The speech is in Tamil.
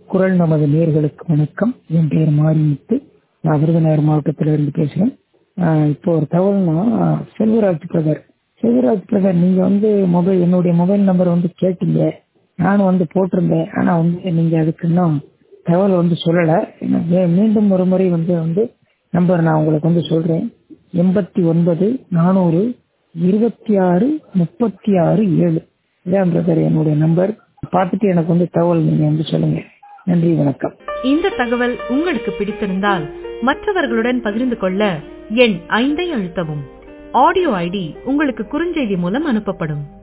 குரல் நமது நேர்களுக்கு வணக்கம் என் பேர் மாரிமுத்து நான் விருதுநகர் மாவட்டத்திலிருந்து பேசுகிறேன் இப்போ ஒரு தகவல்னா செல்வராஜ் பிரதர் செல்வராஜ் பிரதர் நீங்கள் வந்து மொபைல் என்னுடைய மொபைல் நம்பர் வந்து கேட்டீங்க நானும் வந்து போட்டிருந்தேன் ஆனால் வந்து நீங்கள் அதுக்கு இன்னும் தகவல் வந்து சொல்லலை மீண்டும் ஒரு முறை வந்து வந்து நம்பர் நான் உங்களுக்கு வந்து சொல்கிறேன் எண்பத்தி ஒன்பது நானூறு இருபத்தி ஆறு முப்பத்தி ஆறு ஏழு இதான் பிரதர் என்னுடைய நம்பர் பார்த்துட்டு எனக்கு வந்து தகவல் நீங்கள் வந்து சொல்லுங்கள் நன்றி வணக்கம் இந்த தகவல் உங்களுக்கு பிடித்திருந்தால் மற்றவர்களுடன் பகிர்ந்து கொள்ள எண் ஐந்தை அழுத்தவும் ஆடியோ ஐடி உங்களுக்கு குறுஞ்செய்தி மூலம் அனுப்பப்படும்